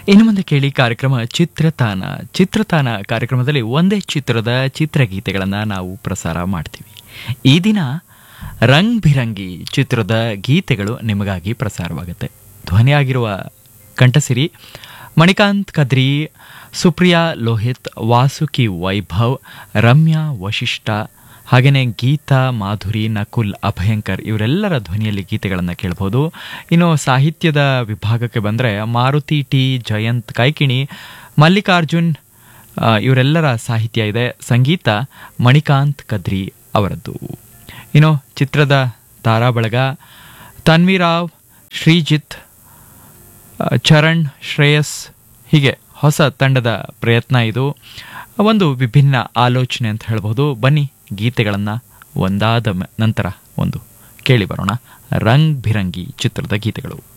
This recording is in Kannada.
ಇನ್ನು ಮುಂದೆ ಕೇಳಿ ಕಾರ್ಯಕ್ರಮ ಚಿತ್ರತಾನ ಚಿತ್ರತಾನ ಕಾರ್ಯಕ್ರಮದಲ್ಲಿ ಒಂದೇ ಚಿತ್ರದ ಚಿತ್ರಗೀತೆಗಳನ್ನು ನಾವು ಪ್ರಸಾರ ಮಾಡ್ತೀವಿ ಈ ದಿನ ರಂಗ್ ಬಿರಂಗಿ ಚಿತ್ರದ ಗೀತೆಗಳು ನಿಮಗಾಗಿ ಪ್ರಸಾರವಾಗುತ್ತೆ ಧ್ವನಿಯಾಗಿರುವ ಕಂಠಸಿರಿ ಮಣಿಕಾಂತ್ ಕದ್ರಿ ಸುಪ್ರಿಯಾ ಲೋಹಿತ್ ವಾಸುಕಿ ವೈಭವ್ ರಮ್ಯಾ ವಶಿಷ್ಠ ಹಾಗೆಯೇ ಗೀತಾ ಮಾಧುರಿ ನಕುಲ್ ಅಭಯಂಕರ್ ಇವರೆಲ್ಲರ ಧ್ವನಿಯಲ್ಲಿ ಗೀತೆಗಳನ್ನು ಕೇಳಬಹುದು ಇನ್ನು ಸಾಹಿತ್ಯದ ವಿಭಾಗಕ್ಕೆ ಬಂದರೆ ಮಾರುತಿ ಟಿ ಜಯಂತ್ ಕೈಕಿಣಿ ಮಲ್ಲಿಕಾರ್ಜುನ್ ಆ, ಇವರೆಲ್ಲರ ಸಾಹಿತ್ಯ ಇದೆ ಸಂಗೀತ ಮಣಿಕಾಂತ್ ಕದ್ರಿ ಅವರದ್ದು ಇನ್ನು ಚಿತ್ರದ ತಾರಾಬಳಗ ತನ್ವಿರಾವ್ ಶ್ರೀಜಿತ್ ಆ, ಚರಣ್ ಶ್ರೇಯಸ್ ಹೀಗೆ ಹೊಸ ತಂಡದ ಪ್ರಯತ್ನ ಇದು ಒಂದು ವಿಭಿನ್ನ ಆಲೋಚನೆ ಅಂತ ಹೇಳ್ಬೋದು ಬನ್ನಿ ಗೀತೆಗಳನ್ನು ಒಂದಾದ ಮ- ನಂತರ ಒಂದು ಕೇಳಿ ಬರೋಣ ರಂಗ್ ಬಿರಂಗಿ ಚಿತ್ರದ ಗೀತೆಗಳು